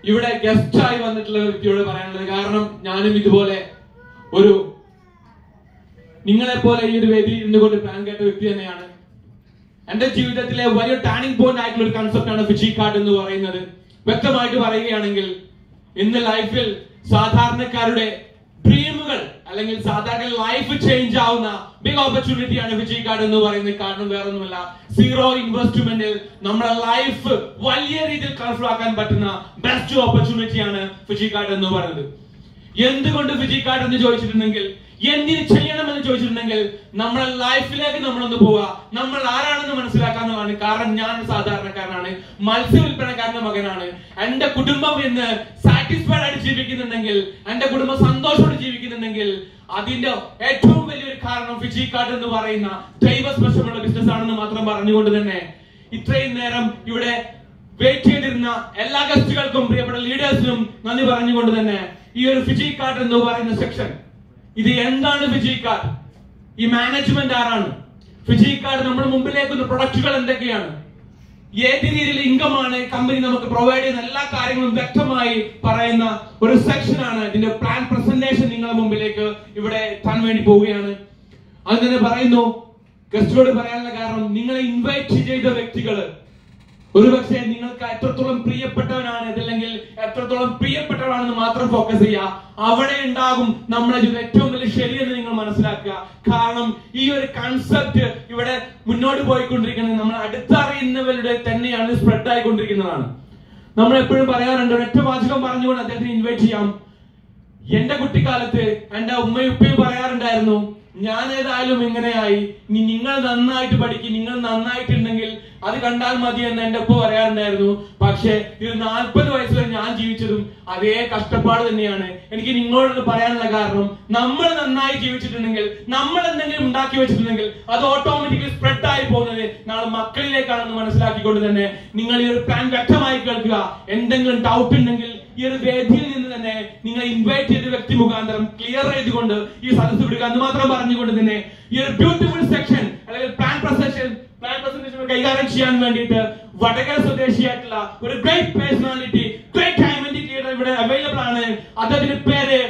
ഇവിടെ ഗസ്റ്റ് ആയി വന്നിട്ടുള്ള ഒരു വ്യക്തിയോട് പറയാനുള്ളത് കാരണം ഞാനും ഇതുപോലെ ഒരു നിങ്ങളെ പോലെ ഈ ഒരു വേദിയിൽ ഇരുന്നുകൊണ്ട് പ്ലാൻ കേട്ട വ്യക്തി തന്നെയാണ് എന്റെ ജീവിതത്തിലെ വലിയ ടേണിംഗ് പോയിന്റ് ആയിട്ടുള്ള ഒരു കൺസെപ്റ്റ് ആണ് ഫിജി കാർഡ് എന്ന് പറയുന്നത് വ്യക്തമായിട്ട് പറയുകയാണെങ്കിൽ ഇന്ന് ലൈഫിൽ സാധാരണക്കാരുടെ ഡ്രീമുകൾ അല്ലെങ്കിൽ സാധാരണ ലൈഫ് ചേഞ്ച് ആവുന്ന ബിഗ് ഓപ്പർച്യൂണിറ്റിയാണ് ഫിജി കാർഡ് എന്ന് പറയുന്നത് കാരണം വേറൊന്നുമല്ല സീറോ ഇൻവെസ്റ്റ്മെന്റിൽ നമ്മുടെ ലൈഫ് വലിയ രീതിയിൽ കളർഫുൾ ആക്കാൻ പറ്റുന്ന ബെസ്റ്റ് ഓപ്പർച്യൂണിറ്റിയാണ് ഫിജി കാർഡ് എന്ന് പറയുന്നത് എന്തുകൊണ്ട് ഫിജി കാർഡ് എന്ന് ചോദിച്ചിട്ടുണ്ടെങ്കിൽ എന്തിന് ചെയ്യണമെന്ന് ചോദിച്ചിട്ടുണ്ടെങ്കിൽ നമ്മുടെ ലൈഫിലേക്ക് നമ്മളൊന്ന് പോവുക നമ്മൾ ആരാണെന്ന് മനസ്സിലാക്കാവുന്നതാണ് കാരണം ഞാൻ ഒരു സാധാരണക്കാരനാണ് മത്സ്യ വിൽപ്പനക്കാരന്റെ മകനാണ് എന്റെ കുടുംബം ഇന്ന് സാറ്റിസ്ഫൈഡ് ആയിട്ട് ജീവിക്കുന്നുണ്ടെങ്കിൽ എന്റെ കുടുംബം സന്തോഷത്തോടെ ജീവിക്കുന്നുണ്ടെങ്കിൽ അതിന്റെ ഏറ്റവും വലിയൊരു കാരണം ഫിജി കാർഡ് എന്ന് പറയുന്ന ദൈവസ്പർശമുള്ള ബിസിനസ് ആണെന്ന് മാത്രം പറഞ്ഞുകൊണ്ട് തന്നെ ഇത്രയും നേരം ഇവിടെ വെയിറ്റ് ചെയ്തിരുന്ന എല്ലാ ഗസ്റ്റുകൾക്കും പ്രിയപ്പെട്ട ലീഡേഴ്സിനും നന്ദി പറഞ്ഞുകൊണ്ട് തന്നെ ഈ ഒരു ഫിജി കാർഡ് എന്ന് പറയുന്ന സെക്ഷൻ ഇത് എന്താണ് ഫിജി കാർഡ് ഈ മാനേജ്മെന്റ് ആരാണ് ഫിജി കാർഡ് നമ്മുടെ മുമ്പിലേക്ക് പ്രൊഡക്റ്റുകൾ എന്തൊക്കെയാണ് ഏത് രീതിയിൽ ഇൻകം ആണ് കമ്പനി നമുക്ക് പ്രൊവൈഡ് ചെയ്യുന്ന എല്ലാ കാര്യങ്ങളും വ്യക്തമായി പറയുന്ന ഒരു സെക്ഷൻ ആണ് ഇതിന്റെ പ്ലാൻ പ്രസന്റേഷൻ നിങ്ങളുടെ മുമ്പിലേക്ക് ഇവിടെ എത്താൻ വേണ്ടി പോവുകയാണ് അങ്ങനെ പറയുന്നു ഗസ്റ്റിനോട് പറയാനുള്ള കാരണം നിങ്ങളെ ഇൻവൈറ്റ് ചെയ്ത വ്യക്തികള് ഒരുപക്ഷെ നിങ്ങൾക്ക് എത്രത്തോളം പ്രിയപ്പെട്ടവനാണ് ഇതല്ലെങ്കിൽ എത്രത്തോളം പ്രിയപ്പെട്ടവനാണെന്ന് മാത്രം ഫോക്കസ് ചെയ്യുക അവിടെ ഉണ്ടാകും നമ്മുടെ ജീവിതം ഏറ്റവും വലിയ ശരിയെന്ന് നിങ്ങൾ മനസ്സിലാക്കുക കാരണം ഈ ഒരു കൺസെപ്റ്റ് ഇവിടെ മുന്നോട്ട് പോയിക്കൊണ്ടിരിക്കുന്നത് നമ്മൾ അടുത്തറിയുന്നവരുടെ തന്നെയാണ് സ്പ്രെഡ് ആയിക്കൊണ്ടിരിക്കുന്നതാണ് നമ്മൾ എപ്പോഴും പറയാറുണ്ട് ഒരൊറ്റ വാചകം പറഞ്ഞുകൊണ്ട് അദ്ദേഹത്തിന് ഇൻവൈറ്റ് ചെയ്യാം എന്റെ കുട്ടിക്കാലത്ത് എന്റെ ഉമ്മയും ഉപ്പയും പറയാറുണ്ടായിരുന്നു ഞാൻ ഏതായാലും ഇങ്ങനെയായി ഇനി നിങ്ങൾ നന്നായിട്ട് പഠിക്കും നിങ്ങൾ നന്നായിട്ടുണ്ടെങ്കിൽ അത് കണ്ടാൽ മതി എന്ന് എന്റെ ഉപ്പ പറയാറുണ്ടായിരുന്നു പക്ഷെ ഇത് നാൽപ്പത് വയസ്സ് വരെ ഞാൻ ജീവിച്ചതും അതേ കഷ്ടപ്പാട് തന്നെയാണ് എനിക്ക് നിങ്ങളോട് പറയാനുള്ള കാരണം നമ്മൾ നന്നായി ജീവിച്ചിട്ടുണ്ടെങ്കിൽ നമ്മൾ എന്തെങ്കിലും ഉണ്ടാക്കി വെച്ചിട്ടുണ്ടെങ്കിൽ അത് ഓട്ടോമാറ്റിക്കലി സ്പ്രെഡ് ആയി പോകുന്നത് നാളെ മക്കളിലേക്കാണെന്ന് മനസ്സിലാക്കിക്കൊണ്ട് തന്നെ നിങ്ങൾ ഈ ഒരു പ്ലാൻ വ്യക്തമായി കേൾക്കുക എന്തെങ്കിലും ഡൗട്ട് ഉണ്ടെങ്കിൽ ഈ ഒരു വേദിയിൽ നിന്ന് തന്നെ നിങ്ങൾ ഇൻവൈറ്റ് ചെയ്ത വ്യക്തി മുഖാന്തരം ക്ലിയർ ചെയ്തുകൊണ്ട് ഈ സദസ്സ് വിടുക എന്ന് മാത്രം പറഞ്ഞുകൊണ്ട് തന്നെ ഈ ഒരു ബ്യൂട്ടിഫുൾ സെക്ഷൻ അല്ലെങ്കിൽ പ്ലാൻ പ്രസന്റേഷൻ പ്ലാൻ പ്രസന്റേഷൻ കൈകാര്യം ചെയ്യാൻ വേണ്ടിയിട്ട് വടകര സ്വദേശിയായിട്ടുള്ള ഒരു great personality great diamond leader ഇവിടെ അവൈലബിൾ ആണ് അദ്ദേഹത്തിന്റെ പേര്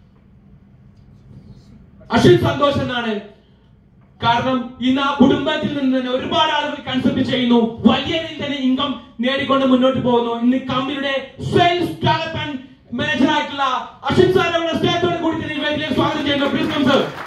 അഷിൻ സന്തോഷ് എന്നാണ് കാരണം ഇന്ന് ആ കുടുംബത്തിൽ നിന്ന് തന്നെ ഒരുപാട് ആളുകൾ കൺസെപ്റ്റ് ചെയ്യുന്നു വലിയ രീതിയിൽ തന്നെ ഇൻകം നേടിക്കൊണ്ട് മുന്നോട്ട് പോകുന്നു ഇന്ന് കമ്പനിയുടെ സെയിൽസ് ഡെവലപ്മെന്റ് മാനേജർ ആയിട്ടുള്ള അഷിൻ സാർ അവിടെ സ്നേഹത്തോടെ കൂടി തന്നെ ഈ വേദിയിലേക്ക് സ്വാഗതം ചെയ്യുന്നു പ്ലീസ് കം സർ